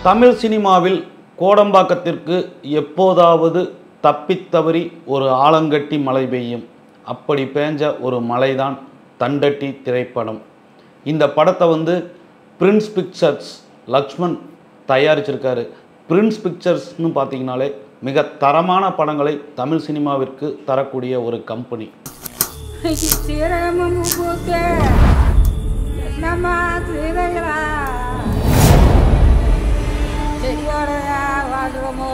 தமிழ் சினிமாவில் கோடம்பாக்கத்திற்கு எப்போதாவது தப்பித்தவறி ஒரு ஆலங்கட்டி மழை பெய்யும் அப்படி பேஞ்ச ஒரு மலைதான் தண்டட்டி திரைப்படம் இந்த படத்தை வந்து பிரின்ஸ் பிக்சர்ஸ் லக்ஷ்மண் தயாரிச்சிருக்காரு பிரின்ஸ் பிக்சர்ஸ்னு பார்த்தீங்கனாலே மிக தரமான படங்களை தமிழ் சினிமாவிற்கு தரக்கூடிய ஒரு கம்பெனி சீரகமும் பூத்து என்னம்மா சீரகரா செடியோடையா வாழ்றமோ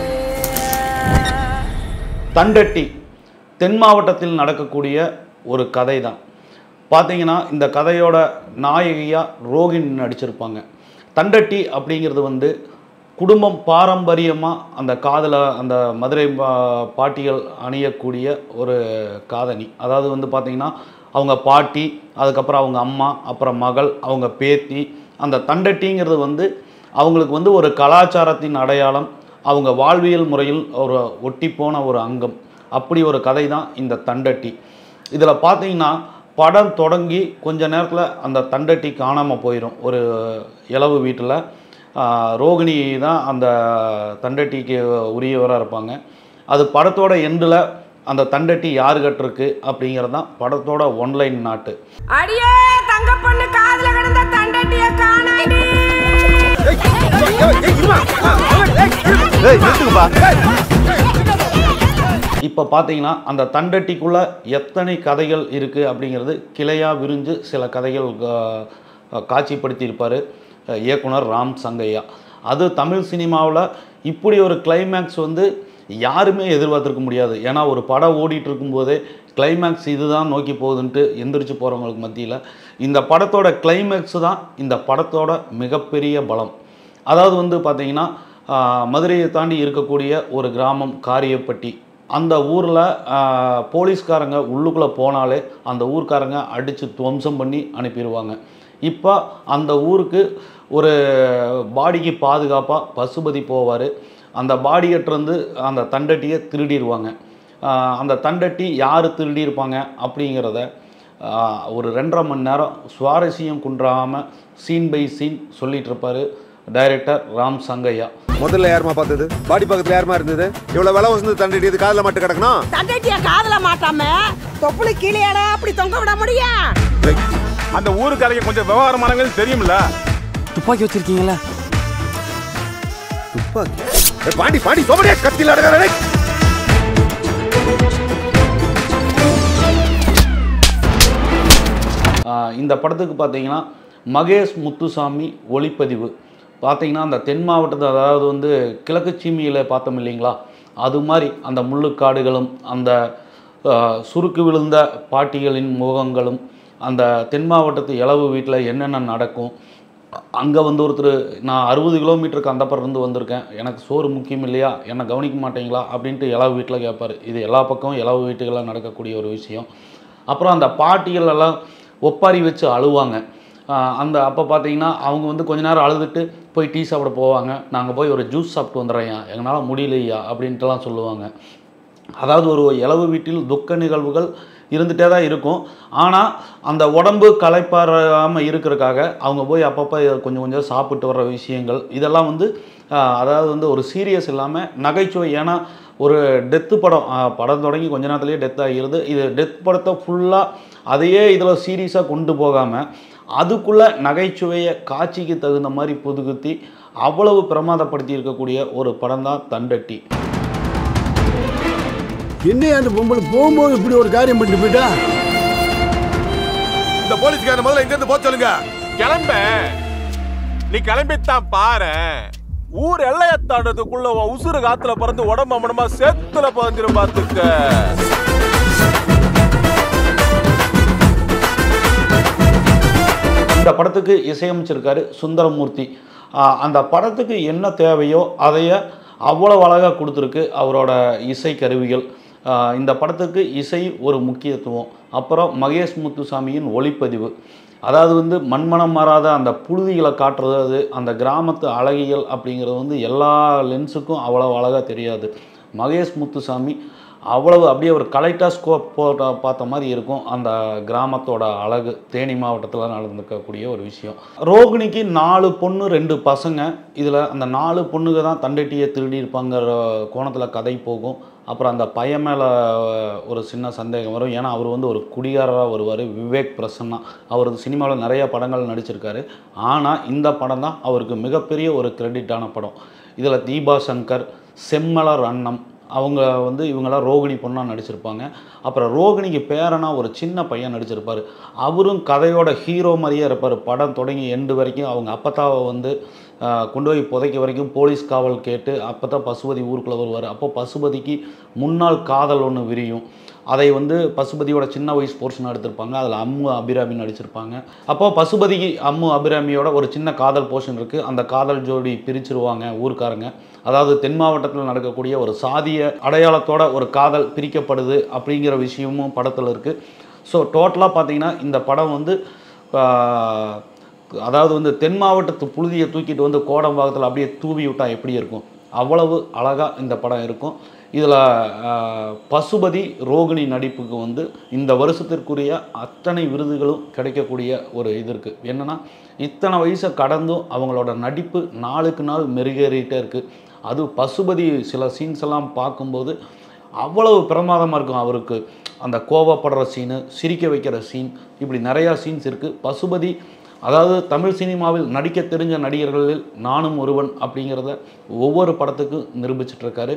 தண்டட்டி தென் மாவட்டத்தில் நடக்கக்கூடிய ஒரு கதை தான் பார்த்தீங்கன்னா இந்த கதையோட நாயகியாக ரோகிணி நடிச்சிருப்பாங்க தண்டட்டி அப்படிங்கிறது வந்து குடும்பம் பாரம்பரியமாக அந்த காதில் அந்த மதுரை பா- பாட்டிகள் அணியக்கூடிய ஒரு காதணி அதாவது வந்து பார்த்திங்கன்னா அவங்க பாட்டி அதுக்கப்புறம் அவங்க அம்மா அப்புறம் மகள் அவங்க பேத்தி அந்த தண்டட்டிங்கிறது வந்து அவங்களுக்கு வந்து ஒரு கலாச்சாரத்தின் அடையாளம் அவங்க வாழ்வியல் முறையில் ஒரு ஒட்டிப்போன ஒரு அங்கம் அப்படி ஒரு கதை தான் இந்த தண்டட்டி இதில் பார்த்தீங்கன்னா படம் தொடங்கி கொஞ்ச நேரத்தில் அந்த தண்டட்டி காணாமல் போயிடும் ஒரு இளவு வீட்டில் ரோகிணி தான் அந்த தண்டட்டிக்கு உரியவராக இருப்பாங்க அது படத்தோட எண்டில் அந்த தண்டட்டி யார் கட்டிருக்கு அப்படிங்கிறது தான் படத்தோட ஒன்லைன் நாட்டு அடியே தங்க பொண்ணு காதுல கிடந்த தண்டட்டிய காணாடி இப்போ பார்த்தீங்கன்னா அந்த தண்டட்டிக்குள்ளே எத்தனை கதைகள் இருக்குது அப்படிங்கிறது கிளையாக விரிஞ்சு சில கதைகள் ஆஹ், காட்சிப்படுத்தியிருப்பார் அஹ், இயக்குனர் ராம் சங்கையா அது தமிழ் சினிமாவில் இப்படி ஒரு கிளைமேக்ஸ் வந்து யாருமே எதிர்பார்த்திருக்க முடியாது ஏன்னா ஒரு படம் ஓடிட்டு இருக்கும்போதே கிளைமேக்ஸ் இதுதான் நோக்கி போகுதுன்ட்டு எந்திரிச்சு போகிறவங்களுக்கு மத்தியில் இந்த படத்தோட கிளைமேக்ஸ் தான் இந்த படத்தோட மிகப்பெரிய பலம் அதாவது வந்து பார்த்தீங்கன்னா ஆஹ், மதுரையை தாண்டி இருக்கக்கூடிய ஒரு கிராமம் காரியப்பட்டி அந்த ஊரில் போலீஸ்காரங்க உள்ளுக்குள்ளே போனாலே அந்த ஊர்க்காரங்க அடித்து துவம்சம் பண்ணி அனுப்பிடுவாங்க இப்போ அந்த ஊருக்கு ஒரு பாடிக்கு பாதுகாப்பாக பசுபதி போவார் அந்த பாடியட்டிருந்து அந்த தண்டட்டியை திருடிடுவாங்க ஆஹ், அந்த தண்டட்டி யார் திருடியிருப்பாங்க அப்படிங்கிறத ஆஹ், ஒரு ரெண்டரை மணி நேரம் சுவாரஸ்யம் குன்றாமல் சீன் பை சீன் சொல்லிட்டு இருப்பாரு டைரக்டர் ராம் சங்கையா முதல்ல யாருமா பார்த்தது பாடி பக்கத்துல யாருமா இருந்தது இவ்வளவு விலை வசந்து தண்டிட்டு இது காதுல மட்டும் கிடக்கணும் தண்டட்டிய காதுல மாட்டாம தொப்புளு கீழேடா அப்படி தொங்க விட முடியும் அந்த ஊருக்காரங்க கொஞ்சம் விவகாரமானவங்க தெரியும்ல துப்பாக்கி வச்சிருக்கீங்களா துப்பாக்கி ஏய், பாண்டி பாண்டி சோமடியா கத்தில அடங்கறே ஆஹ் இந்த படத்துக்கு பார்த்தீங்கன்னா மகேஷ் முத்துசாமி ஒளிப்பதிவு பார்த்தீங்கன்னா அந்த தென் மாவட்டத்தை அதாவது வந்து கிழக்கு சீமையில் பார்த்தோம் இல்லைங்களா அது மாதிரி அந்த முள்ளுக்காடுகளும் அந்த ஆஹ், சுருக்கு விழுந்த பாட்டிகளின் முகங்களும் அந்த தென் மாவட்டத்து இளவு வீட்டில் என்னென்ன நடக்கும் அங்கே வந்து ஒருத்தர் நான் அறுபது கிலோமீட்டருக்கு அந்த பக்கம் இருந்து வந்திருக்கேன் எனக்கு சோறு முக்கியம் இல்லையா என்னை கவனிக்க மாட்டீங்களா அப்படின்ட்டு இளவு வீட்டில் கேட்பார் இது எல்லா பக்கமும் இளவு வீட்டுகளில் நடக்கக்கூடிய ஒரு விஷயம் அப்புறம் அந்த பாட்டிகள் எல்லாம் ஒப்பாரி வச்சு அழுவாங்க ஆஹ் அந்த அப்போ பார்த்தீங்கன்னா அவங்க வந்து கொஞ்ச நேரம் அழுதுட்டு போய் டீ சாப்பிட போவாங்க நாங்கள் போய் ஒரு ஜூஸ் சாப்பிட்டு வந்துடுறேன்யா எங்களால் முடியலையா அப்படின்ட்டுலாம் சொல்லுவாங்க அதாவது ஒரு இளவு வீட்டில் துக்க நிகழ்வுகள் இருந்துகிட்டே தான் இருக்கும் ஆனால் அந்த உடம்பு களைப்பாறாமல் இருக்கிறதுக்காக அவங்க போய் அப்பப்போ கொஞ்சம் கொஞ்சம் சாப்பிட்டு வர்ற விஷயங்கள் இதெல்லாம் வந்து ஆஹ், அதாவது வந்து ஒரு சீரியஸ் இல்லாமல் நகைச்சுவை ஏன்னா ஒரு டெத்து படம் ஆஹ், படம் தொடங்கி கொஞ்ச நேரத்துலேயே டெத் ஆகிருது இது டெத் படத்தை ஃபுல்லாக அதையே இதில் சீரியஸாக கொண்டு போகாமல் அதுக்குள்ளே நகைச்சுவையை காட்சிக்கு தகுந்த மாதிரி புதுகுத்தி அவ்வளவு பிரமாதப்படுத்தி இருக்கக்கூடிய ஒரு படம் தான் தண்டட்டி என்ன அந்த பொம்பளை போகும்போது இப்படி ஒரு காரியம் பண்ணிட்டு போயிட்டா இந்த போலீஸ்காரன் முதல்ல இங்க இருந்து போக சொல்லுங்க கிளம்ப நீ கிளம்பித்தான் பாரு ஊர் எல்லைய தாண்டதுக்குள்ள உன் உசுறு காத்துல பறந்து உடம்பு அம்மனமா சேத்துல பதிஞ்சிரும் பாத்துக்க இந்த படத்துக்கு இசையமைச்சிருக்காரு சுந்தரமூர்த்தி ஆஹ் அந்த படத்துக்கு என்ன தேவையோ அதைய அவ்வளவு அழகாக கொடுத்துருக்கு அவரோட இசை கருவிகள் ஆஹ் இந்த படத்துக்கு இசை ஒரு முக்கியத்துவம் அப்புறம் மகேஷ் முத்துசாமியின் ஒளிப்பதிவு அதாவது வந்து மண்மனம் மாறாத அந்த புழுதிகளை காட்டுறது அந்த கிராமத்து அழகியல் அப்படிங்கிறது வந்து எல்லா லென்ஸுக்கும் அவ்வளோ அழகாக தெரியாது மகேஷ் முத்துசாமி அவ்வளவு அப்படியே ஒரு கலெக்டர் ஸ்கோப் போட்ட பார்த்த மாதிரி இருக்கும் அந்த கிராமத்தோட அழகு தேனி மாவட்டத்தில் நடந்திருக்கக்கூடிய ஒரு விஷயம் ரோகிணிக்கு நாலு பொண்ணு ரெண்டு பசங்க இதில் அந்த நாலு பொண்ணுங்க தான் தண்டட்டியை திருடி இருப்பாங்கிற கோணத்தில் கதை போகும் அப்புறம் அந்த பையன் மேலே ஒரு சின்ன சந்தேகம் வரும் ஏன்னா அவர் வந்து ஒரு குடிகாரராக வருவார் விவேக் பிரசன்னா அவர் சினிமாவில் நிறைய படங்கள் நடிச்சிருக்காரு ஆனால் இந்த படம் தான் அவருக்கு மிகப்பெரிய ஒரு கிரெடிட்டான படம் இதில் தீபா சங்கர் செம்மலர் அன்னம் அவங்க வந்து இவங்களாம் ரோகிணி பொண்ணாக நடிச்சிருப்பாங்க அப்புறம் ரோகிணிக்கு பேரனா ஒரு சின்ன பையன் நடிச்சிருப்பார் அவரும் கதையோட ஹீரோ மாதிரியே இருப்பார் படம் தொடங்கி எண்டு வரைக்கும் அவங்க அப்பத்தாவை வந்து ஆஹ், கொண்டு போய் புதைக்க வரைக்கும் போலீஸ் காவல் கேட்டு அப்போ தான் பசுபதி ஊருக்குள்ளே வருவார் அப்போ பசுபதிக்கு முன்னாள் காதல் ஒன்று விரியும் அதை வந்து பசுபதியோட சின்ன வயசு போர்ஷன் எடுத்திருப்பாங்க அதில் அம்மு அபிராமி நடிச்சிருப்பாங்க அப்போ பசுபதிக்கு அம்மு அபிராமியோட ஒரு சின்ன காதல் போர்ஷன் இருக்குது அந்த காதல் ஜோடி பிரிச்சிருவாங்க ஊர்க்காரங்க அதாவது தென் மாவட்டத்தில் நடக்கக்கூடிய ஒரு சாதிய அடையாளத்தோட ஒரு காதல் பிரிக்கப்படுது அப்படிங்கிற விஷயமும் படத்தில் இருக்குது ஸோ டோட்டலாக பார்த்தீங்கன்னா இந்த படம் வந்து ஆஹ், அதாவது வந்து தென் மாவட்டத்து புழுதியை தூக்கிட்டு வந்து கோடம்பாக்கத்தில் அப்படியே தூவி விட்டா எப்படி இருக்கும் அவ்வளவு அழகாக இந்த படம் இருக்கும் இதில் பசுபதி ரோகிணி நடிப்புக்கு வந்து இந்த வருஷத்திற்குரிய அத்தனை விருதுகளும் கிடைக்கக்கூடிய ஒரு இது இருக்குது என்னென்னா இத்தனை வயசை கடந்தும் அவங்களோட நடிப்பு நாளுக்கு நாள் மெருகேறிட்டே இருக்குது அது பசுபதி சில சீன்ஸ் எல்லாம் பார்க்கும்போது அவ்வளவு பிரமாதமாக இருக்கும் அவருக்கு அந்த கோவப்படுற சீனு சிரிக்க வைக்கிற சீன் இப்படி நிறையா சீன்ஸ் இருக்குது பசுபதி அதாவது தமிழ் சினிமாவில் நடிக்க தெரிஞ்ச நடிகர்களில் நானும் ஒருவன் அப்படிங்கிறத ஒவ்வொரு படத்துக்கும் நிரூபிச்சிட்டு இருக்காரு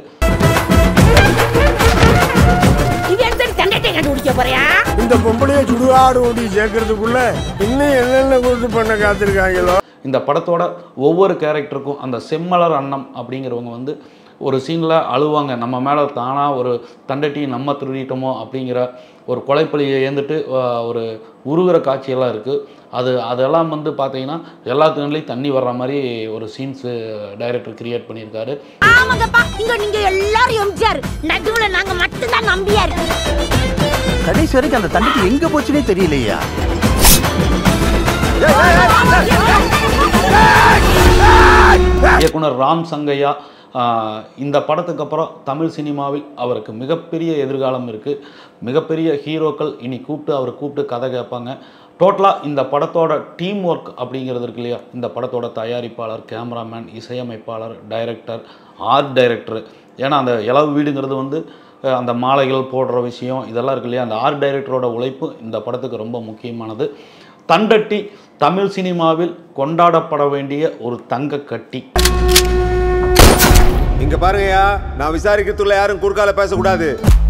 இது எடுத்து தண்டத்தை கண்டுபிடிக்க போறியா இந்த பொம்பளைய சுடுகாடு ஓடி சேர்க்கறதுக்குள்ள இன்னும் என்னென்ன கொடுத்து பண்ண காத்திருக்காங்களோ இந்த படத்தோட ஒவ்வொரு கேரக்டருக்கும் அந்த செம்மலர் அன்னம் அப்படிங்கிறவங்க வந்து ஒரு சீனில் அழுவாங்க நம்ம மேலே தானாக ஒரு தண்டட்டி நம்ம திருடிட்டோமோ அப்படிங்கிற ஒரு கொலைப்பழியை ஏந்துட்டு அஹ், ஒரு உருகிற காட்சியெல்லாம் இருக்குது அது அதெல்லாம் வந்து பார்த்தீங்கன்னா எல்லா கண்ணிலையும் தண்ணி வர்ற மாதிரி ஒரு சீன்ஸு டைரக்டர் கிரியேட் பண்ணியிருக்காரு ஆமாங்கப்பா இங்க நீங்க எல்லாரும் எம்ஜிஆர் நடுவுல நாங்க மட்டும்தான் நம்பியார் கடைசி வரைக்கும் அந்த தண்ணிக்கு எங்க போச்சுனே தெரியலையா இயக்குனர் ராம் சங்கையா ஆஹ், இந்த படத்துக்கு அப்புறம் தமிழ் சினிமாவில் அவருக்கு மிகப்பெரிய எதிர்காலம் இருக்குது மிகப்பெரிய ஹீரோக்கள் இனி கூப்பிட்டு அவர் கூப்பிட்டு கதை கேட்பாங்க டோட்டலாக இந்த படத்தோட டீம் ஒர்க் அப்படிங்கிறது இருக்கு இல்லையா இந்த படத்தோட தயாரிப்பாளர் கேமராமேன் இசையமைப்பாளர் டைரக்டர் ஆர்ட் டைரக்டர் ஏன்னா அந்த இளவு வீடுங்கிறது வந்து அஹ், அந்த மாலைகள் போடுற விஷயம் இதெல்லாம் இருக்கு இல்லையா அந்த ஆர்ட் டைரக்டரோட உழைப்பு இந்த படத்துக்கு ரொம்ப முக்கியமானது தண்டட்டி தமிழ் சினிமாவில் கொண்டாடப்பட வேண்டிய ஒரு தங்க கட்டி இங்க பாருங்கய்யா நான் விசாரிக்கிறதுக்குள்ள யாரும் குறுக்கால பேசக்கூடாது